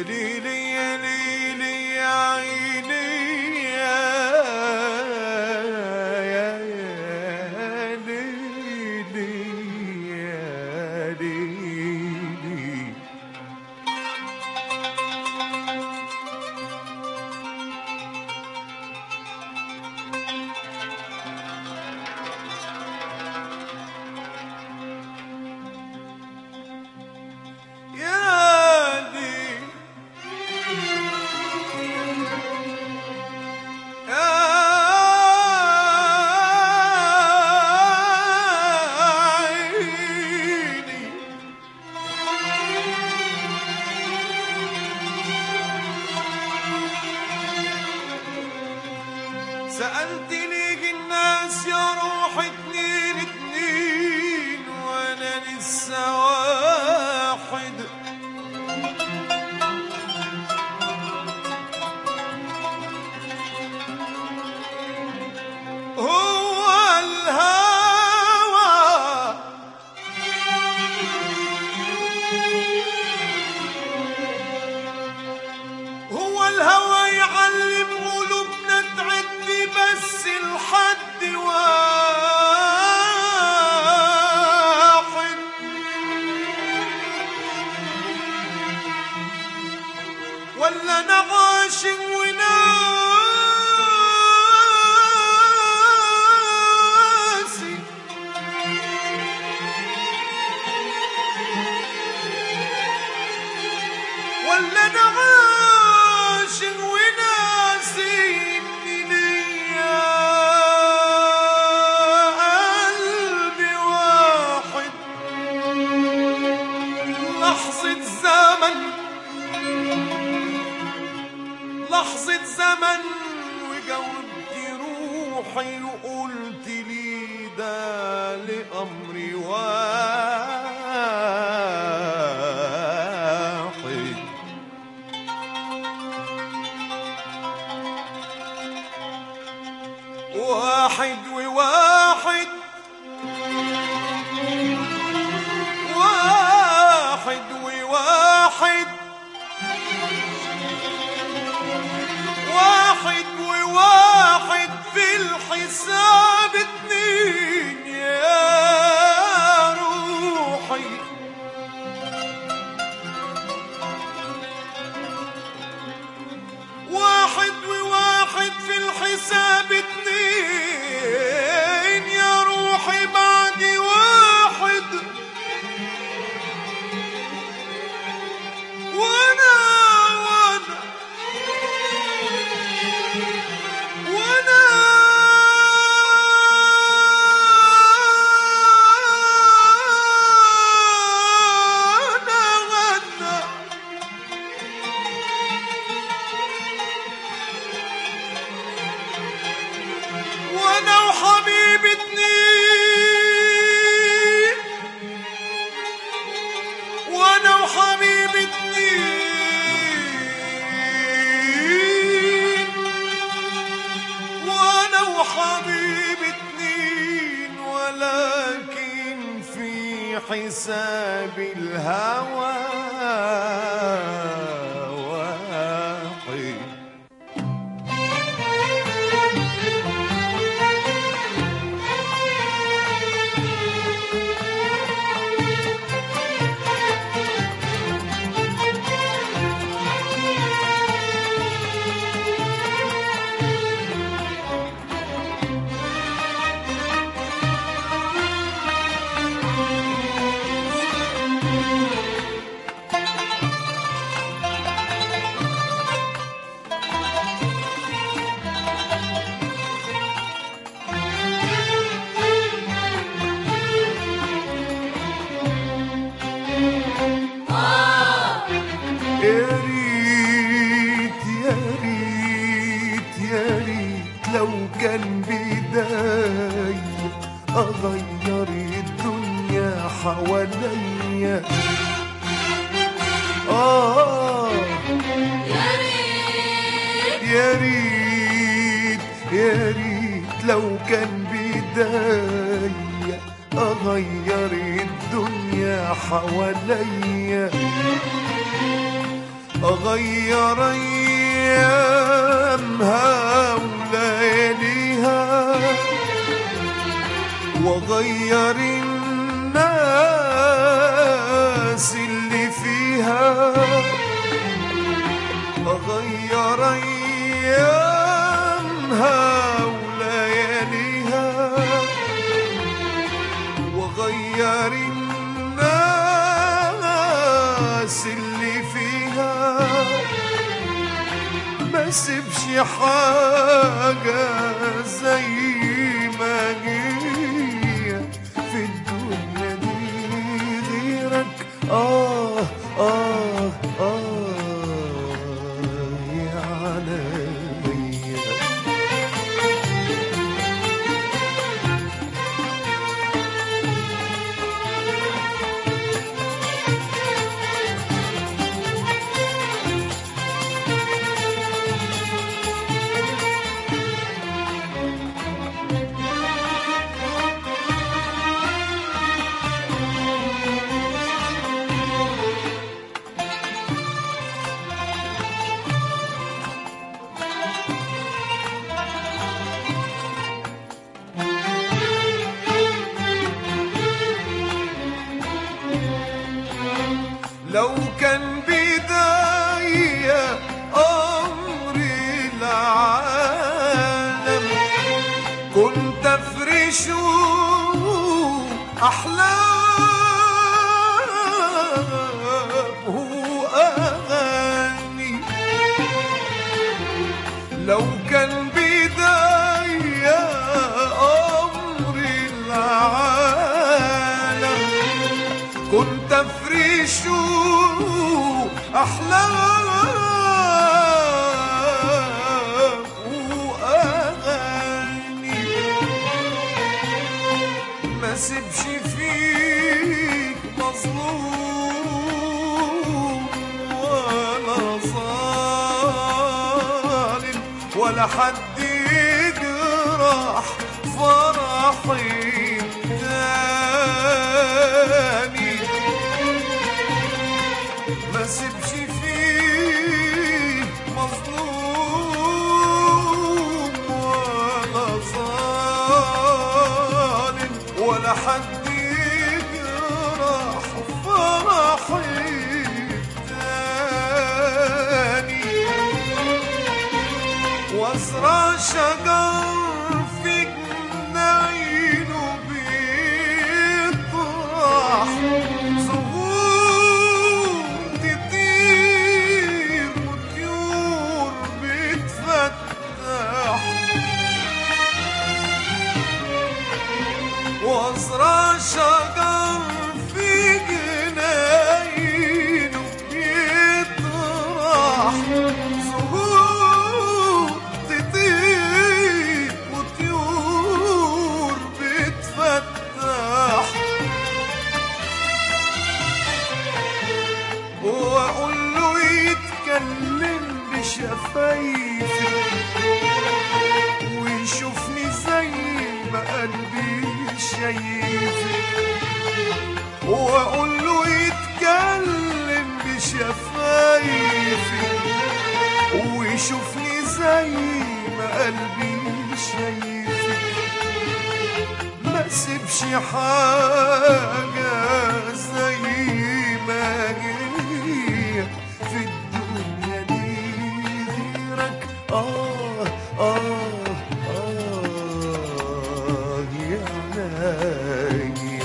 ليلي يا ليلي يا عيني يا يا يا ليلي يا ليلي يا لي عيني سألت ليه الناس يا روح اتنين اتنين وانا لسه واحد هو الهوى هو الهوى يعلم قلوبنا تعدي بس الحد واحد ولا نغاش وناسي ولا نغاش وناسي إني ليا قلبي واحد لحظة زمن لحظة زمن وجاوبت روحي وقلت لي ده لأمري واحد واحد وواحد واحد وواحد واحد وواحد في الحساب اتنين يا روحي واحد وواحد في الحساب اتنين يا روحي بعد واحد وانا وانا وانا أنا غنى وانا وحبيبي اتنين وانا وحبيبي اتنين وانا وحبيبي اتنين ولكن في حساب الهوى واحد يا ريت يا ريت يا ريت لو كان بداية أغير الدنيا حواليا آه يا ريت يا ريت لو كان بداية أغير الدنيا حواليا أغير أيامها ولياليها وغير الناس اللي فيها أغير أيامها ولياليها وغير الناس اللي فيها ما سيبش حاجة زي ما هي في الدنيا دي غيرك آه آه آه يا عليا لو كان بداية أمر العالم كنت أفرش أحلامه أغاني لو كان بداية أمر العالم كنت افرش احلام واغاني ما سيبش فيك مظلوم ولا ظالم ولا حد يجرح فرحي تاني ما سيبش فيه مظلوم ولا ظالم ولا حد يجرح فرحي تاني وازرع شجر في جناينه بيطرح زهور تطير وطيور بتفتح وازرع شجر في جناينه بيطرح زهور تطير وطيور بتفتح واقول له يتكلم بشفايفي ويشوفني زي ما قلبي شايفي واقول له يتكلم بشفايفي ويشوفني زي ما قلبي شايفي ما سيبش حاجة زي ما هي في الدنيا دي غيرك آه آه آه يا عينيا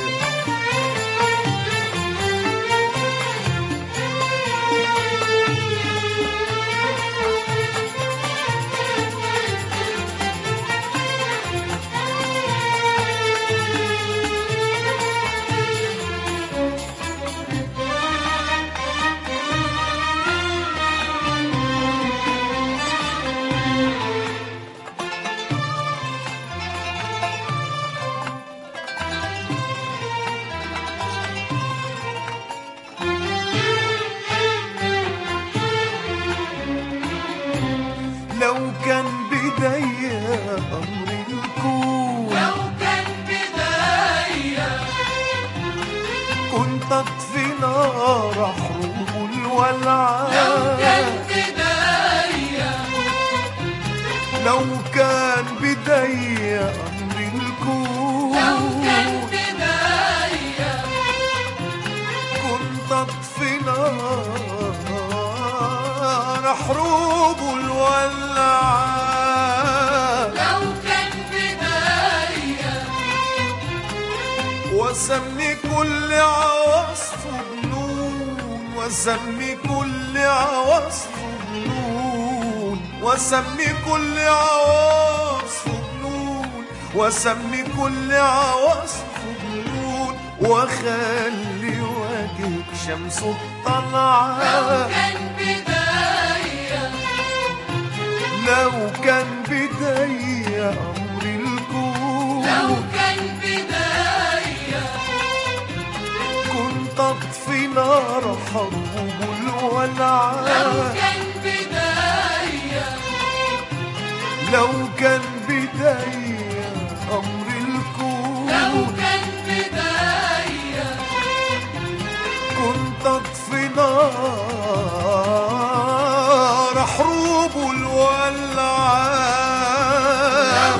لو كان بداية أمر الكون لو كان بداية كنت تطفي نار حروب الولعان لو كان بداية أمر الكون كنت أطفي نار حروب الولعان وسمي كل عواصفه بنون وسمي كل عواصفه بنون وسمي كل عواصفه بنون وسمي كل عواصفه بنون وخلي وجهك شمس الطلعة لو كان بداية أمر الكون كنت أطفي نار حروب الولعان لو كان بداية أمر الكون كنت أطفي نار حروب الولعان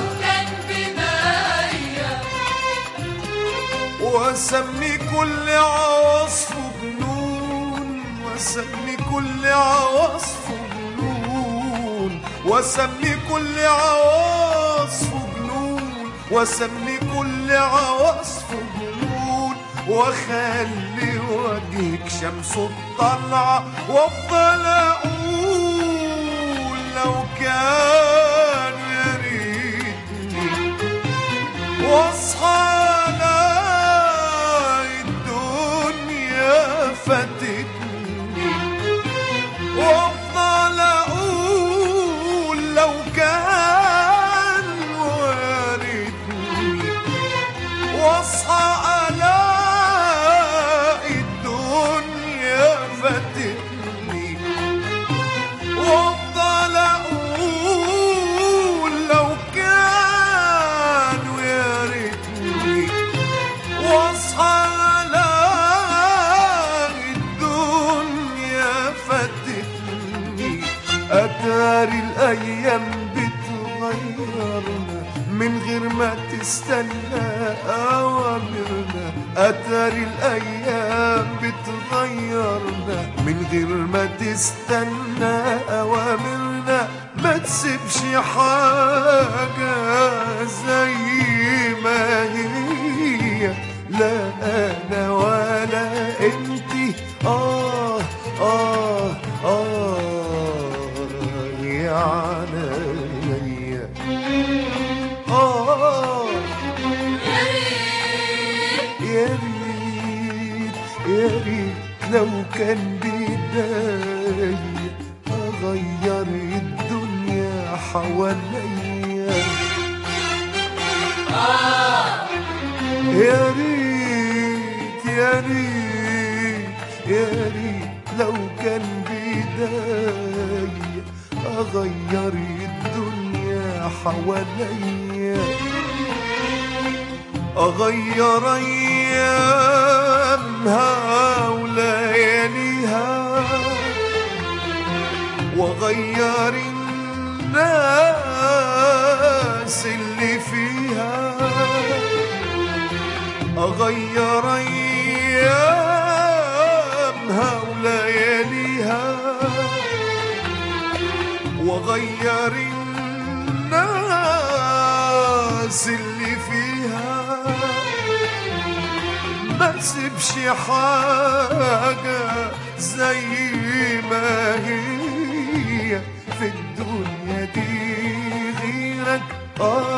وسمي كل عواصفه بنون وسمي كل عواصفه بنون وسمي كل عواصفه بنون وسمي كل عواصفه بنون وخلي وجهك شمس الطلعة وافضل اقول لو كان يا ريتني واصحى الاقي الدنيا فاتتني وافضل اقول لو كان واردني واصحى الاقي الدنيا فاتتني وافضل اقول لو كان ويا ريتني واصحى الاقي الدنيا فاتتني اتاري الايام بتغيرنا من غير ما تستنى اوامرنا اتاري الايام بتغيرنا من غير ما تستنى اوامرنا ما تسيبش حاجه زي ما هي لا انا ولا انتي اه اه اه يا عينيا اه يا ريت يا ريت لو كان بداية أغير الدنيا حواليا يا ريت يا ريت يا ريت لو كان بداية أغير الدنيا حواليا أغير أيامها ولياليها وأغير الناس اللي فيها أغير أيامها ولياليها وأغير الناس اللي فيها ما تسيبش حاجة زي ما هي في الدنيا دي غيرك آه